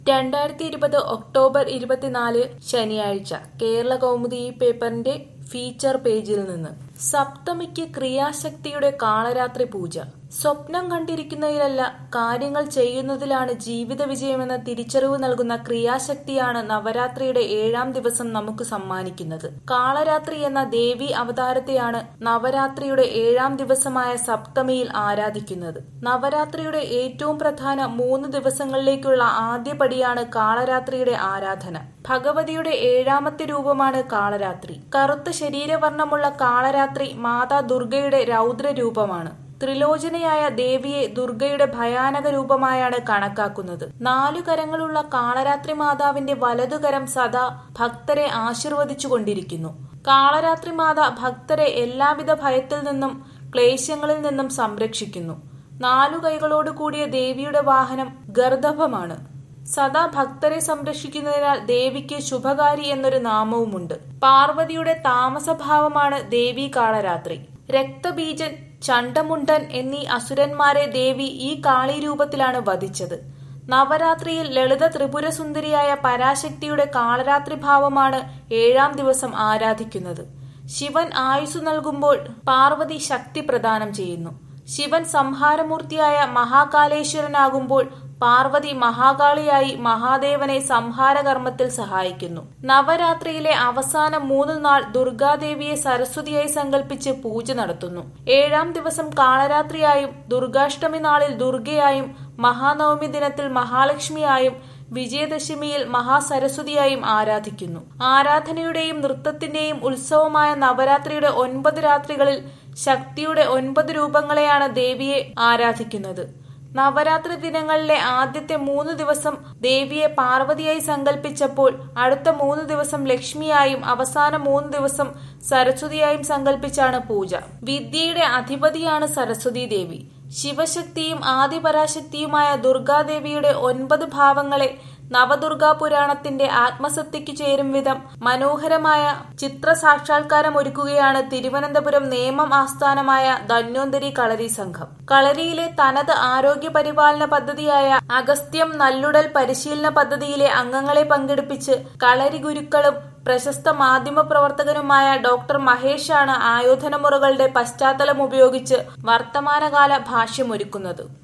രണ്ടായിരത്തി ഇരുപത് ഒക്ടോബർ ഇരുപത്തിനാല് ശനിയാഴ്ച കേരള കൗമുദി ഈ പേപ്പറിന്റെ ഫീച്ചർ പേജിൽ നിന്ന് സപ്തമിക്ക് ക്രിയാശക്തിയുടെ കാളരാത്രി പൂജ സ്വപ്നം കണ്ടിരിക്കുന്നതിലല്ല കാര്യങ്ങൾ ചെയ്യുന്നതിലാണ് ജീവിത വിജയമെന്ന തിരിച്ചറിവ് നൽകുന്ന ക്രിയാശക്തിയാണ് നവരാത്രിയുടെ ഏഴാം ദിവസം നമുക്ക് സമ്മാനിക്കുന്നത് കാളരാത്രി എന്ന ദേവി അവതാരത്തെയാണ് നവരാത്രിയുടെ ഏഴാം ദിവസമായ സപ്തമിയിൽ ആരാധിക്കുന്നത് നവരാത്രിയുടെ ഏറ്റവും പ്രധാന മൂന്ന് ദിവസങ്ങളിലേക്കുള്ള ആദ്യ പടിയാണ് കാളരാത്രിയുടെ ആരാധന ഭഗവതിയുടെ ഏഴാമത്തെ രൂപമാണ് കാളരാത്രി കറുത്ത ശരീരവർണ്ണമുള്ള കാളരാത്രി മാതാ ദുർഗയുടെ രൗദ്ര രൂപമാണ് ത്രിലോചനയായ ദേവിയെ ദുർഗയുടെ ഭയാനക രൂപമായാണ് കണക്കാക്കുന്നത് നാലു കരങ്ങളുള്ള കാളരാത്രി മാതാവിന്റെ വലതുകരം സദാ ഭക്തരെ ആശീർവദിച്ചുകൊണ്ടിരിക്കുന്നു കാളരാത്രി മാത ഭക്തരെ എല്ലാവിധ ഭയത്തിൽ നിന്നും ക്ലേശങ്ങളിൽ നിന്നും സംരക്ഷിക്കുന്നു നാലു കൈകളോട് കൂടിയ ദേവിയുടെ വാഹനം ഗർദഭമാണ് സദാ ഭക്തരെ സംരക്ഷിക്കുന്നതിനാൽ ദേവിക്ക് ശുഭകാരി എന്നൊരു നാമവുമുണ്ട് പാർവതിയുടെ താമസഭാവമാണ് ദേവി കാളരാത്രി രക്തബീജൻ ചണ്ടമുണ്ടൻ എന്നീ അസുരന്മാരെ ദേവി ഈ കാളി രൂപത്തിലാണ് വധിച്ചത് നവരാത്രിയിൽ ലളിത ത്രിപുര സുന്ദരിയായ പരാശക്തിയുടെ കാളരാത്രി ഭാവമാണ് ഏഴാം ദിവസം ആരാധിക്കുന്നത് ശിവൻ ആയുസ് നൽകുമ്പോൾ പാർവതി ശക്തി പ്രദാനം ചെയ്യുന്നു ശിവൻ സംഹാരമൂർത്തിയായ മഹാകാലേശ്വരനാകുമ്പോൾ പാർവതി മഹാകാളിയായി മഹാദേവനെ സംഹാരകർമ്മത്തിൽ സഹായിക്കുന്നു നവരാത്രിയിലെ അവസാന മൂന്ന് നാൾ ദുർഗാദേവിയെ സരസ്വതിയായി സങ്കല്പിച്ച് പൂജ നടത്തുന്നു ഏഴാം ദിവസം കാളരാത്രിയായും ദുർഗാഷ്ടമി നാളിൽ ദുർഗയായും മഹാനവമി ദിനത്തിൽ മഹാലക്ഷ്മിയായും വിജയദശമിയിൽ മഹാസരസ്വതിയായും ആരാധിക്കുന്നു ആരാധനയുടെയും നൃത്തത്തിന്റെയും ഉത്സവമായ നവരാത്രിയുടെ ഒൻപത് രാത്രികളിൽ ശക്തിയുടെ ഒൻപത് രൂപങ്ങളെയാണ് ദേവിയെ ആരാധിക്കുന്നത് നവരാത്രി ദിനങ്ങളിലെ ആദ്യത്തെ മൂന്ന് ദിവസം ദേവിയെ പാർവതിയായി സങ്കല്പിച്ചപ്പോൾ അടുത്ത മൂന്ന് ദിവസം ലക്ഷ്മിയായും അവസാന മൂന്ന് ദിവസം സരസ്വതിയായും സങ്കല്പിച്ചാണ് പൂജ വിദ്യയുടെ അധിപതിയാണ് സരസ്വതി ദേവി ശിവശക്തിയും ആദിപരാശക്തിയുമായ ദുർഗാദേവിയുടെ ഒൻപത് ഭാവങ്ങളെ നവദുർഗാ പുരാണത്തിന്റെ ആത്മസത്യയ്ക്ക് ചേരും വിധം മനോഹരമായ ചിത്ര സാക്ഷാത്കാരം ഒരുക്കുകയാണ് തിരുവനന്തപുരം നേമം ആസ്ഥാനമായ ധന്വന്തരി കളരി സംഘം കളരിയിലെ തനത് ആരോഗ്യ പരിപാലന പദ്ധതിയായ അഗസ്ത്യം നല്ലുടൽ പരിശീലന പദ്ധതിയിലെ അംഗങ്ങളെ പങ്കെടുപ്പിച്ച് കളരി ഗുരുക്കളും പ്രശസ്ത മാധ്യമ പ്രവർത്തകനുമായ ഡോക്ടർ മഹേഷാണ് ആയോധന മുറകളുടെ പശ്ചാത്തലം ഉപയോഗിച്ച് വർത്തമാനകാല ഭാഷ്യമൊരുക്കുന്നത്